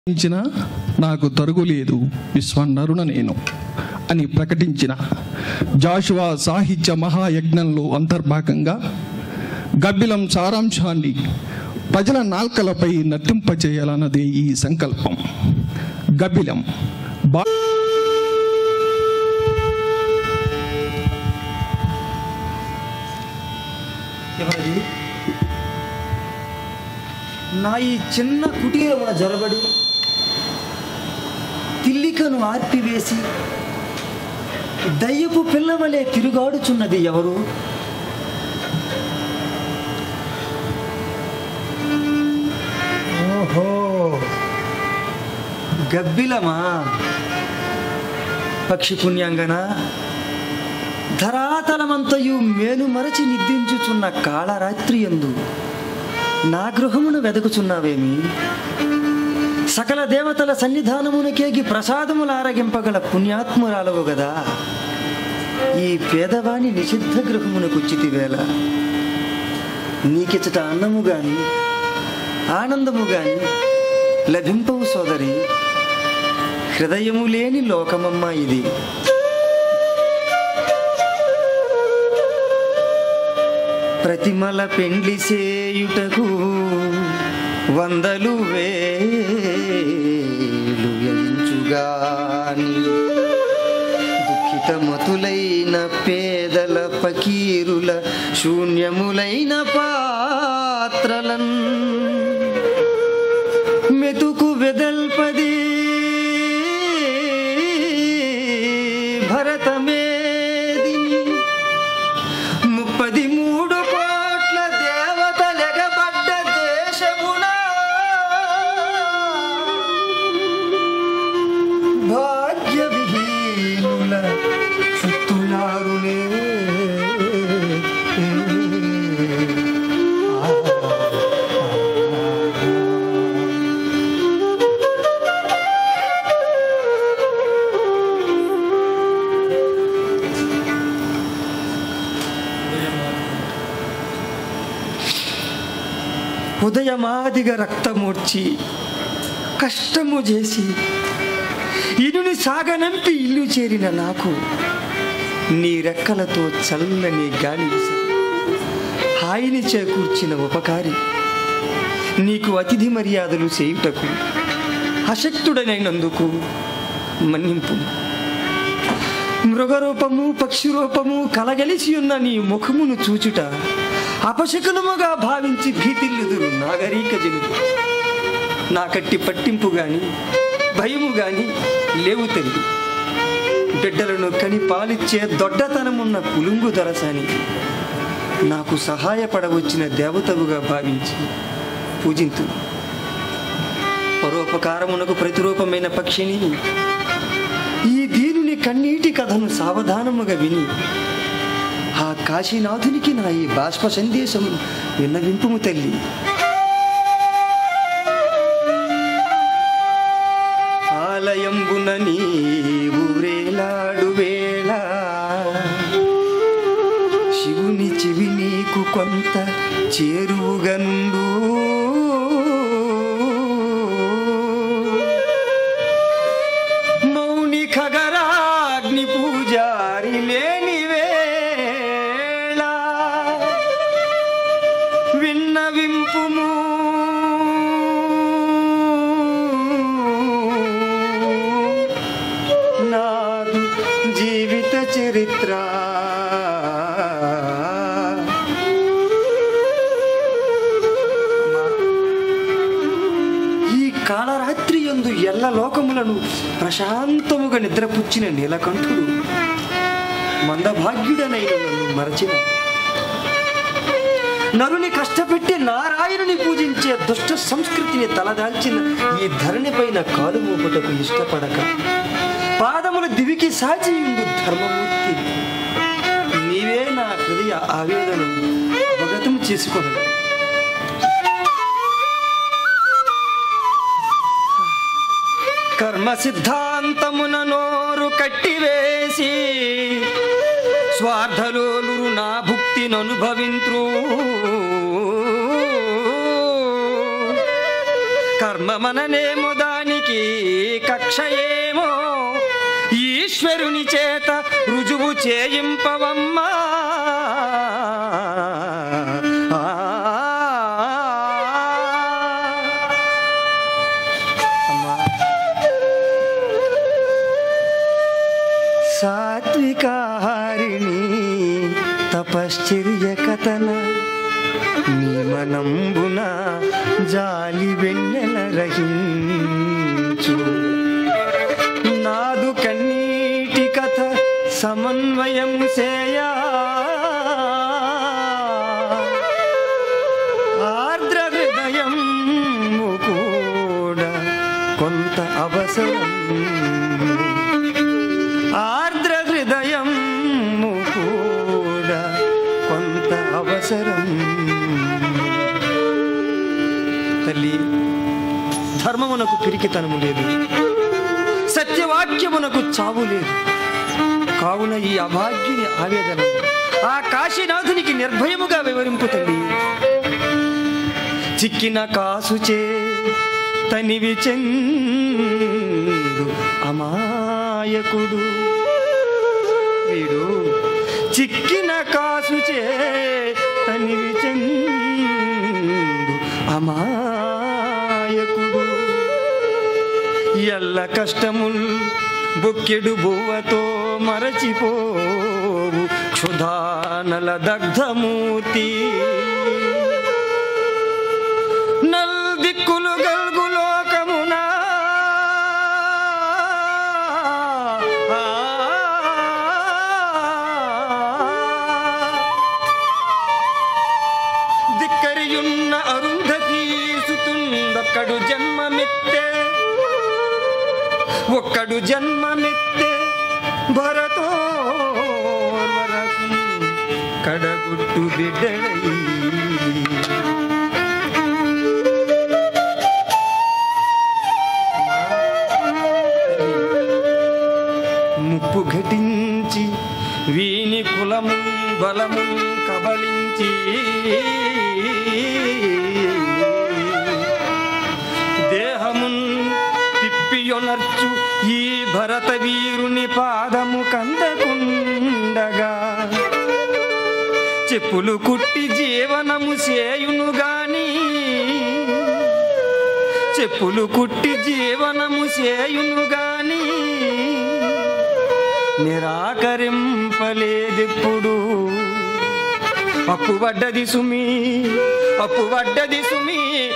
ఇచ్చిన నాకు తరుగులేదు విశ్వన్నరుణ నేను అని ప్రకటించిన జాషువా సాహిత్య మహాయజ్ఞంలో అంతర్భాగంగా గబ్బిలం సారాంశాన్ని ప్రజల నాల్కలపై నర్తింపచేయాలన్నదే ఈ సంకల్పం గబ్బిలం బా ఎవరది నా ఈ చిన్న కుటీరమున జొరబడి తిల్లికను ఆర్పివేసి దయ్యపు పిల్లవలే తిరుగాడుచున్నది ఎవరు ఓహో గబ్బిలమా పక్షి పుణ్యాంగన ధరాతలమంతయు మేలు మరచి నిద్రించుచున్న కాళరాత్రి ఎందు నా గృహమును వెదకుచున్నావేమి సకల దేవతల సన్నిధానమునకేగి ప్రసాదములు ఆరగింపగల పుణ్యాత్మురాలవు గదా ఈ పేదవాని నిషిద్ధ గృహమునకొచ్చితి వేళ నీకిచ్చట అన్నము గాని ఆనందము గాని లభింపవు సోదరి హృదయము లేని లోకమమ్మ ఇది ప్రతిమల పెండ్లి సేయుటకు వందలు వేలు ఎంచుగాని దుఃఖితమతులైన పేదల పకీరుల శూన్యములైన పాత్రలన్ మెతుకు వెదల్పది భరతమేదిని ముప్పది మూడు కోట్ల దేవతలెగబడ్డ దేశమున భాగ్య విహీనుల చుట్టులారులే ఉదయమాదిగా రక్తమూర్చి కష్టము చేసి ఇనుని సాగనంపి ఇల్లు చేరిన నాకు నీ రెక్కలతో చల్లని గాలి విసిరి హాయిని చేకూర్చిన ఉపకారి నీకు అతిథి మర్యాదలు చేయుటకు అశక్తుడనైనందుకు మన్నింపు మృగరూపము పక్షి రూపము కలగలిసి ఉన్న నీ ముఖమును చూచుట అపశకునముగా భావించి భీతిల్లుదురు నాగరీక జనులు నా కట్టి పట్టింపు గాని భయము గాని లేవు తల్లి బిడ్డలను కని పాలిచ్చే దొడ్డతనమున్న పులుంగు దొరసాని నాకు సహాయపడవచ్చిన దేవతవుగా భావించి పూజింతు పరోపకారమునకు ప్రతిరూపమైన పక్షిని ఈ దీనుని కన్నీటి కథను సావధానముగా విని ఆ కాశీనాథునికి నా ఈ బాష్ప సందేశం విన్నవింపుము తల్లి ఆలయంబున నీవు రేలాడు వేళ శివుని చెవి నీకు కొంత చేరువుగా నుండు మౌని ఖగరాగ్ని పూజారి లేని వేళ విన్నవింపుము నాదు జీవిత చరిత్ర ఈ కాళరాత్రి యందు ఎల్ల లోకములను ప్రశాంతముగా నిద్రపుచ్చిన నీలకంఠుడు మందభాగ్యుడనైన నన్ను మరచిన నరుని కష్టపెట్టి నారాయణుని పూజించే దుష్ట సంస్కృతిని తలదాల్చిన ఈ ధరణి పైన కాలు మోపుటకు ఇష్టపడక పాదముల దివికి సాచియుండు ధర్మమూర్తి నీవే నా హృదయ ఆవేదనను అవగతం చేసుకోగలవు కర్మ సిద్ధాంతమున నోరు కట్టివేసి స్వార్థలోలు నా భుక్తిని అనుభవింత్రు కర్మమననేమో దాని రక్షయేమో ఈశ్వరుని చేత రుజువు చేయింపవమ్మా అమ్మా సాత్వికాహారిణి తపశ్చర్య కథన నీ మనంబున జాలి వెన్నెల రహించు నాదు కన్నీటి కథ సమన్వయం చేయా ఆర్ద్ర హృదయం కూడా కొంత అవసరం ఆర్ద్ర హృదయం కూడా కొంత అవసరం తల్లి ధర్మమునకు పిరికితనము లేదు సత్యవాక్యమునకు చావు లేదు కావున ఈ అభాగ్యుని ఆవేదన ఆ కాశీనాథునికి నిర్భయముగా వివరింపు తల్లి చిక్కిన కాసుచే తనివి చెందు అమాయకుడు వీడు చిక్కిన కాసుచే తనివి చెందు అమాయకుడు ఎల్ల కష్టముల్ బొక్కెడు బువ్వతో మరచిపోవు క్షుధానల దగ్ధమూర్తి నల్ దిక్కులు గల్గు లోకమున దిక్కరియున్న అరుంధతీ సుతుండొక్కడు జన్మమిత్తే ఒక్కడు జన్మమిత్తే భరతో వరకు కడగుట్టు బిడ్డడై ముప్పు ఘటించి వీని కులము బలము కబలించి దేహమున్ తిప్పియొనర్చు ఈ భరత వీరుని పాదము కందకుండగా చెప్పులు కుట్టి జీవనము చేయును గాని చెప్పులు కుట్టి జీవనము చేయును గాని నిరాకరింపలేదిప్పుడు అప్పుబడ్డది సుమి అప్పుబడ్డది సుమి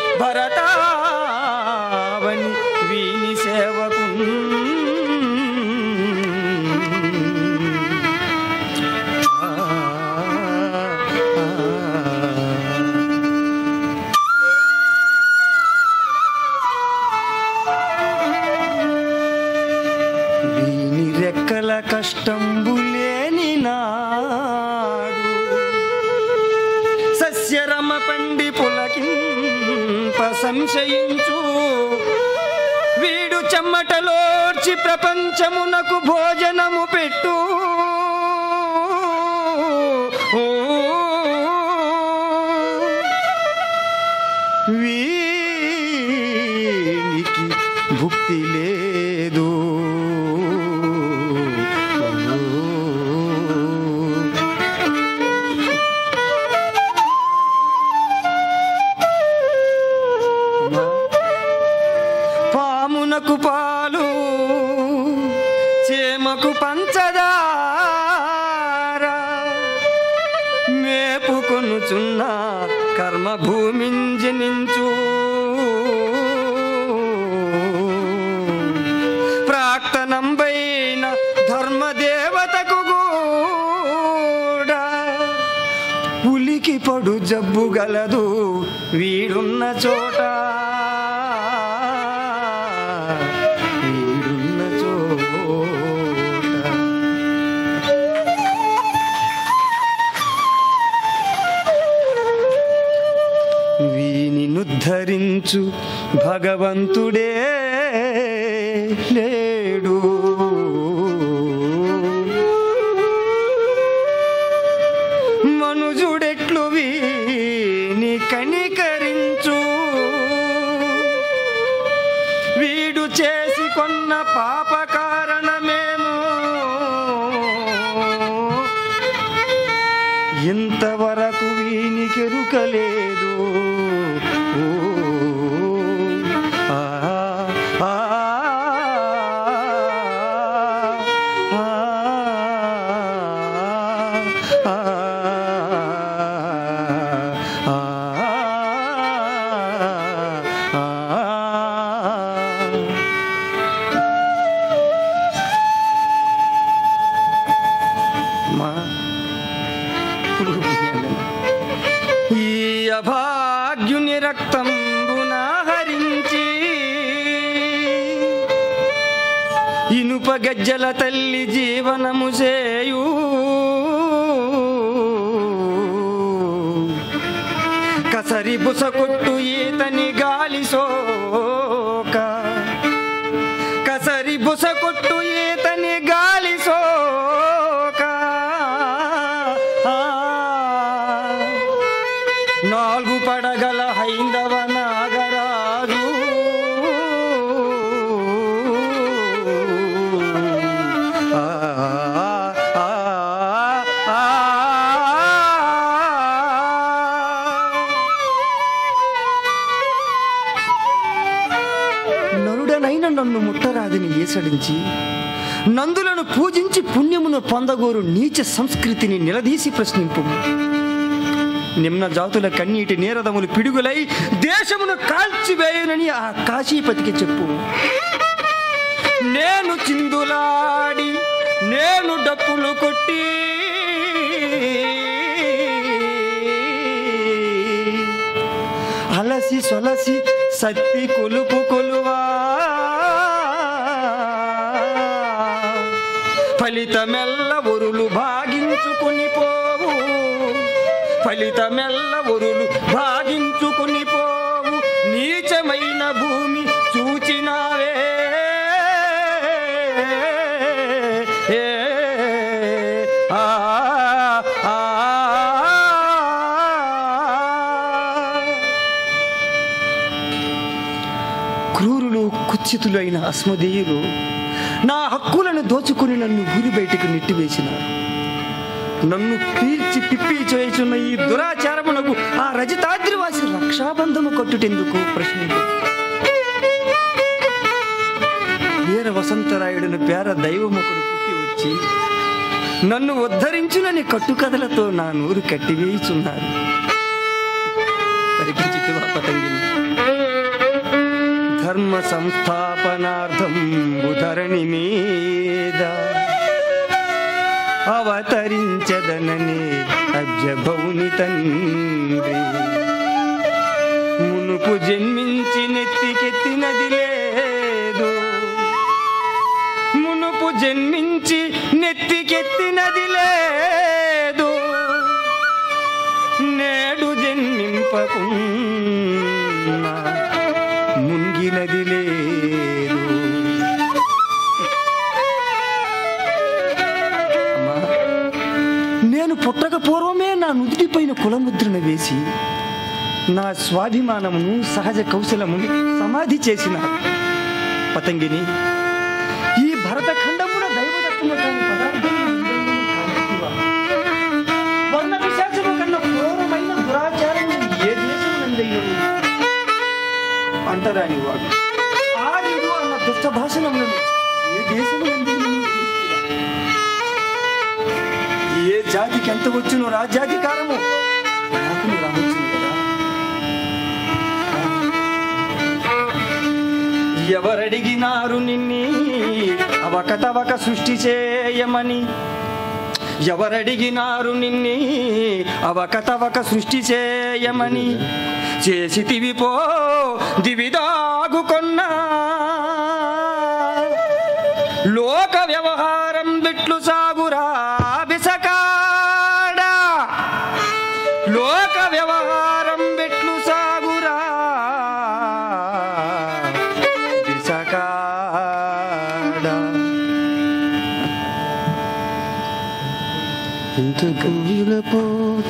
భరతావని వీని సేవకు వీని రెక్కల కష్టంబులేని నాడు సస్యరమ పండి పులకింప సంశయించు వీడు చెమ్మటలోర్చి ప్రపంచమునకు భోజనము పెట్టు వీనికి భుక్తి లేదు పామునకు పాలు చేమకు పంచదార మేపుకొనుచున్న కర్మ భూమింజనించు ప్రాక్తనంబైన ధర్మదేవతకు కూడా పులికి పడు జబ్బు గలదు వీడున్న చోట వీడున్న చోట వీనినుద్ధరించు భగవంతుడే లేడు మనుజుడెట్లు వీని కనికరించు వీడు చేసి కొన్న పాప కారణమేమో ఇంతవరకు వీనికెరుకలేదు ఓ, ఆ, ఆ, ఆ, ఆ, ఆ, ఆ. మా పురుగు పుణ్యాలను. ఈ అభాగ్యుని రక్తంబున హరించి ఇనుప గజ్జల తల్లి జీవనము చేయు కసరి బుస కొట్టు ఈతని గాలి సోక కసరి బుస కొట్టు ఈతని గాలి సోక ఆ, నాలుగు పడగల హైందవ నాగరాజు ఆ, ఆ, ఆ, నరుడనైన నన్ను ముట్టరాదని ఏసడించి నందులను పూజించి పుణ్యమును పొందగోరు నీచ సంస్కృతిని నిలదీసి ప్రశ్నింపు నిమ్న జాతుల కన్నీటి నీరదములు పిడుగులై దేశమును కాల్చివేయునని ఆ కాశీపతికి చెప్పు నేను చిందులాడి నేను డప్పులు కొట్టి అలసి సొలసి సత్తి కొలుపు కొలువా ఫలితమెల్ల ఒరులు భాగించుకుని పోవు ఫలితమెల్ల ఒరులు భాగించుకుని పోవు నీచమైన భూమి చూచినావే ఏ, ఆ, ఆ, క్రూరులు కుత్సితులైన అస్మదేయులు నా హక్కులను దోచుకుని నన్ను ఊరి బయటకు నెట్టివేసినారు నన్ను పీల్చి పిప్పి చేయుచున్న ఈ దురాచారమునకు ఆ రజతాద్రివాసి రక్షాబంధము కట్టుటెందుకు ప్రశ్నించు వీర వసంతరాయుడును పేర దైవముకుడు పుట్టి వచ్చి నన్ను ఉద్ధరించునని కట్టుకథలతో నా నూరు కట్టివేయుచున్నారు పరికించితివా పతంగిని ధర్మ సంస్థాపనార్థం ధరణి మీద అవతరించదనని అబ్జభౌని తండ్రి మునుపు జన్మించి నెత్తికెత్తినది లేదు మునుపు జన్మించి నెత్తికెత్తినది లేదు నేడు జన్మింపకున్నా ముంగినది లేదు అమ్మా, నేను పుట్టక పూర్వమే నా నుదుటిపైన కులముద్రను వేసి నా స్వాభిమానమును సహజ కౌశలమును సమాధి చేసిన పతంగిని ఈ భరతఖండమున దైవదత్తము కాని పదార్థములు ఇంద్రియములు కానట్టివా? వర్ణ పిశాచము కన్నా క్రూరమైన దురాచారము ఏ దేశమునందైనను అంటరాని వాడు ఆర్యుడు అన్న దుష్ట భాషణములను ఏ దేశమునందైనను తీర్చిరా. ఏ జాతికి ఎంత వచ్చునో రాజ్యాధికారము నాకు రావచ్చును కదా ఎవరడిగినారు నిన్ని అవకతవక సృష్టి చేయమని ఎవరడిగినారు నిన్ని అవకతవక సృష్టి చేయమని చేసితివి పో దివిదాగుకొన్నా లోక వ్యవహారం బిట్లు సాగురా బిసకాడా లోక వ్యవహారం బిట్లు సాగురా బిసకాడా ఇంతకు విలపోత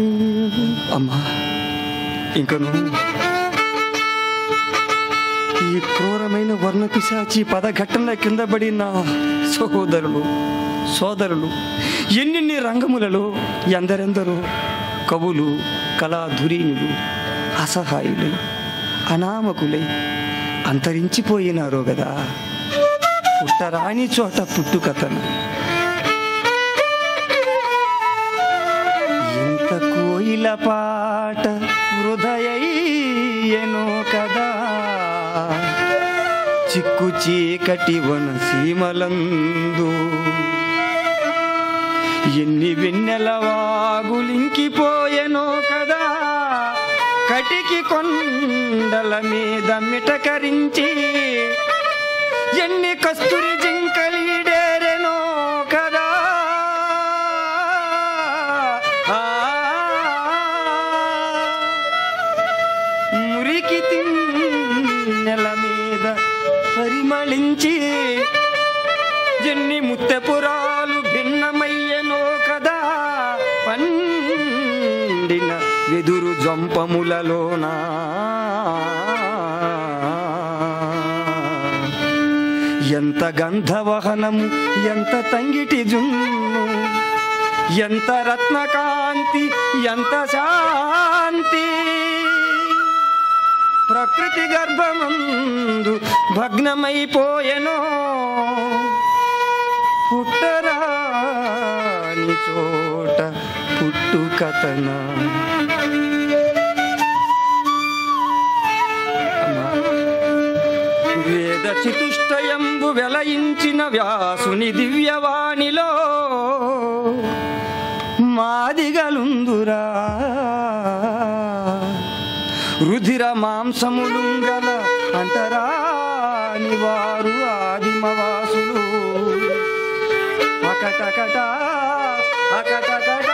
ఉదయం అమ్మా ఇంకను ఈ క్రూరమైన వర్ణ పిశాచి పదఘట్టంలో కింద పడి నా సహోదరులు సోదరులు ఎన్నెన్ని రంగములలో ఎందరెందరో కవులు కళాధురీనులు అసహాయులు అనామకులై అంతరించిపోయినారో కదా పుట్టరాని చోట పుట్టుకథను ఇంత కోయిల పాట హృదయను కదా చిక్కు చీకటి వన సీమలందు ఎన్ని వెన్నెల వాగులింకిపోయెనో కదా కటికి కొండల మీద మిటకరించి ఎన్ని కస్తూరి జింకలీడేరెనో కదా ఆ, మురికి తిన్నెల మీద పరిమళించి ఎన్ని ముత్తెపురాలు భిన్నమయ్యనో కదా పండిన వెదురు జంపములలోనా ఎంత గంధవహనము ఎంత తంగిటి జున్ను ఎంత రత్నకాంతి ఎంత శాంతి ప్రకృతి గర్భమందు భగ్నమైపోయెనో పుట్టరాని చోట పుట్టుకథన వేద చతుష్టయంబు వెలయించిన వ్యాసుని దివ్యవాణిలో మాదిగలుందురా రుధిర మాంసములుంగల అంటరాని వారు ఆదిమవాసులు అకటకట అకటకట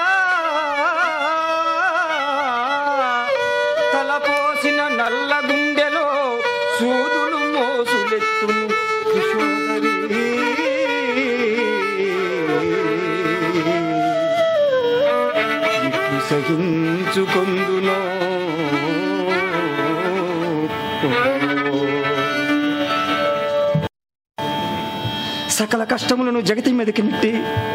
తలపోసిన నల్ల గుండెలో సూదులు మోసులెత్తును కిషోదరి సహించుకొందునో సకల కష్టములను జగతి మీదకి నెట్టి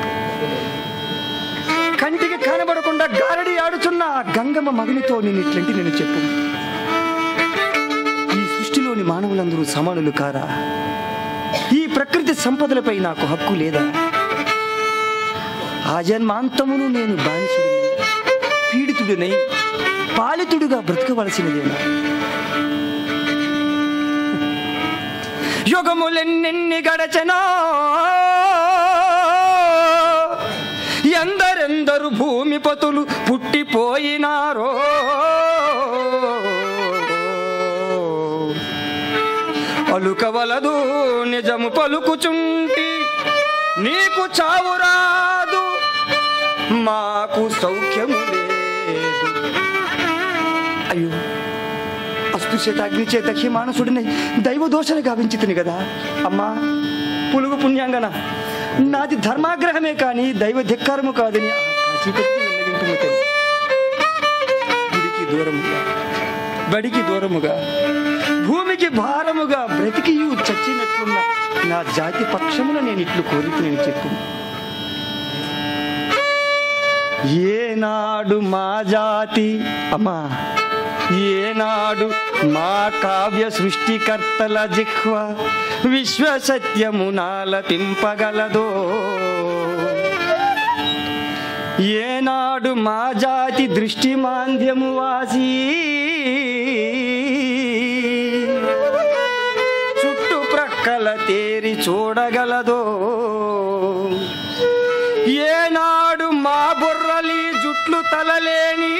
కంటికి కనబడకుండా గారడి ఆడుచున్న ఆ గంగమ్మ మగనితో నేను ఇట్లాంటి నేను చెప్పు ఈ సృష్టిలోని మానవులందరూ సమానులు కారా ఈ ప్రకృతి సంపదలపై నాకు హక్కు లేదా ఆ జన్మాంతమును నేను బానిసుడినై పీడితుడినై పాలితుడిగా బ్రతకవలసినదేనా యుగములెన్నెన్ని గడచెనో ఎందరెందరు భూమిపతులు పుట్టిపోయినారో పలుకవలదు నిజము పలుకుచుంటి నీకు చావు రాదు మాకు సౌఖ్యము లేదు అయ్యో అస్పృశ్యత అగ్ని చేత మానసుడిని దైవ దోషణ గావించితిని కదా అమ్మా పులుగు పుణ్యాంగన నాది ధర్మాగ్రహమే కానీ దైవ ధిక్కారము కాదని ఆ కాశీపతిని విన్నవింపుము తల్లి. గుడికి దూరముగా బడికి దూరముగా భూమికి భారముగా బ్రతికియు చచ్చినట్లున్న నా జాతి పక్షమున నేను ఇట్లు కోరిక నేను చెప్పు ఏనాడు మా జాతి అమ్మా ఏనాడు మా కావ్య సృష్టికర్తల జిహ్వ విశ్వ సత్యము నాలపింపగలదో ఏనాడు మా జాతి దృష్టి మాంద్యము వాసి చుట్టుప్రక్కల తేరి చూడగలదో ఏనాడు మా బుర్రలి జుట్లు తలలేని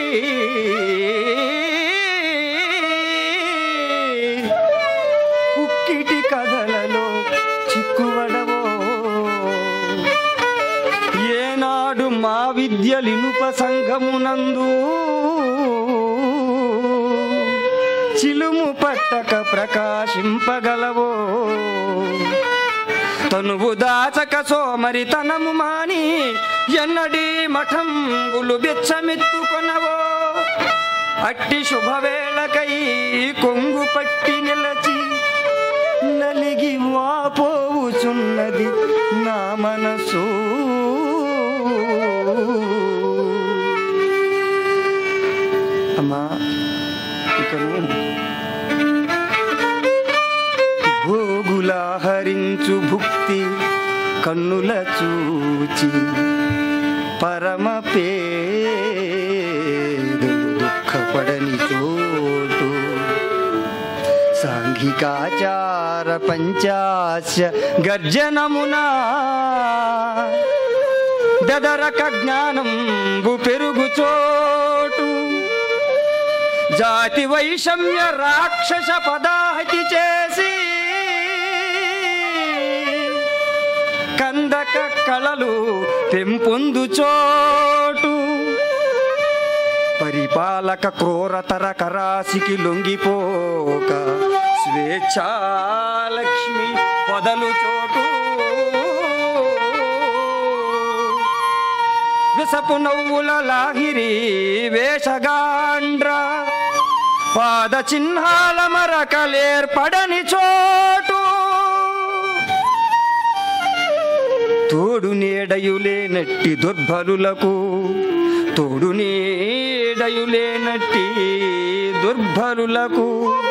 ఉక్కిటి కథలలో చిక్కువడవో ఏనాడు మా విద్యలినుప సంఘమునందు చిలుము పట్టక ప్రకాశింపగలవో తనువు దాచక సోమరి తనము మాని ఎన్నడీ మఠంబులు బిచ్చమెత్తుకొనవో అట్టి శుభవేళకై కొంగు పట్టి నిలచి నలిగి వాపోవుచున్నది నా మనసు అమ్మా ఇకను భోగులాహరించు భుక్తి కన్నుల చూచి పరమ పేదలు దుఃఖపడని చోటు సాంఘికాచార పంచాస్య గర్జనమునా దదరక జ్ఞానంబు పెరుగు చోటు జాతి వైషమ్య రాక్షస పదాహతి చేసి కందక కళలు పెంపొందు చోటు పరిపాలక క్రూరతర కరాసికి లొంగిపోక స్వేచ్ఛాలక్ష్మి పొదలు చోటు విసపు నవ్వుల లాహిరి వేషగాండ్ర పాద చిహ్నాల మరకలేర్పడని చోటు తోడు నీడయులేనట్టి దుర్బలులకు తోడు నీడయులేనట్టి దుర్బలులకు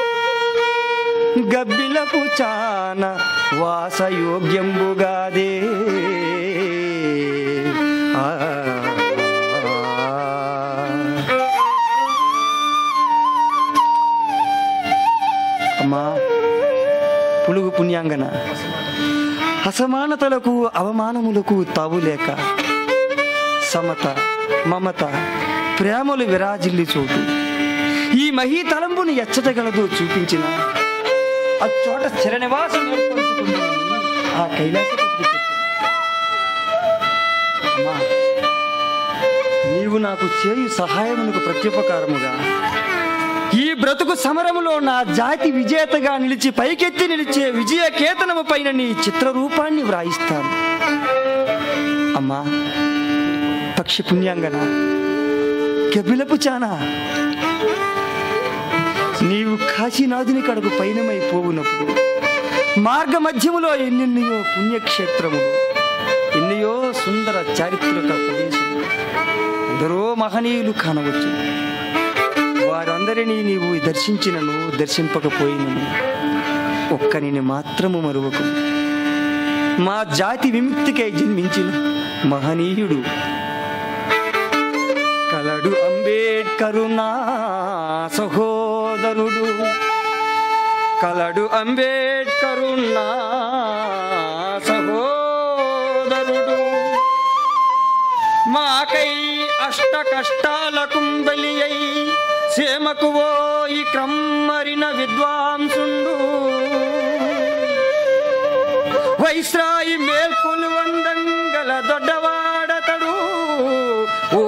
గబ్బిలకు చాన వాసయోగ్యంబుగాదే ఆ. అమ్మా పులుగు పుణ్యాంగన అసమానతలకు అవమానములకు తావులేక సమత మమత ప్రేమలు విరాజిల్లి చోటు ఈ మహీ తలంపును ఎచ్చటగలదో చూపించిన అచ్చోట స్థిర నివాసం ఏర్పరచుకుందని ఆ కైలాసపతికి చెప్పు. అమ్మా నీవు నాకు చేయు సహాయమునకు ప్రత్యుపకారముగా ఈ బ్రతుకు సమరములో నా జాతి విజేతగా నిలిచి పైకెత్తి నిలిచే విజయ కేతనము పైన నీ చిత్రరూపాన్ని వ్రాయిస్తాను అమ్మా పక్షి పుణ్యాంగన కెబిలపు చానా నీవు కాశీనాథుని కడకు పయనమై పోవునప్పుడు మార్గ మధ్యములో ఎన్నెన్నయో పుణ్యక్షేత్రములు ఎన్నయో సుందర చారిత్రక ప్రదేశములు ఎందరో మహనీయులు కానవచ్చు వారందరినీ నీవు దర్శించినను దర్శింపకపోయినను ఒక్కనిని మాత్రము మరువకు మా జాతి విముక్తికై జన్మించిన మహనీయుడు కలడు అంబేడ్కరు నా సహోదరుడు కలడు అంబేడ్కరు నా సహోదరుడు మాకై అష్ట కష్టాలకు బలి అయి సేమకు ఈ క్రమ్మరిన విద్వాంసుండు వైశ్రాయి మేల్కొలు వందంగల దొడ్డవాడతడు ఓ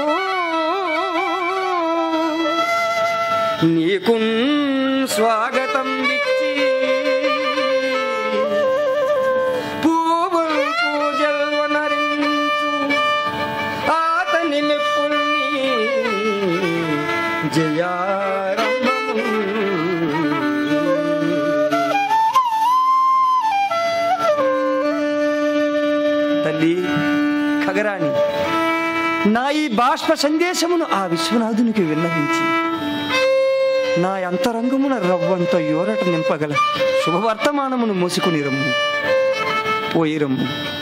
నీకు స్వాగతం ఇచ్చి పూవులు పూజలు వనరించు ఆతని మెప్పుల్ని జయారంభము తల్లి ఖగరాణి నా ఈ బాష్ప సందేశమును ఆ విశ్వనాథునికి విన్నవించి నా అంతరంగమున రవ్వంత యోరట నింపగల శుభవర్తమానమును మోసుకుని రమ్ము పోయి రమ్ము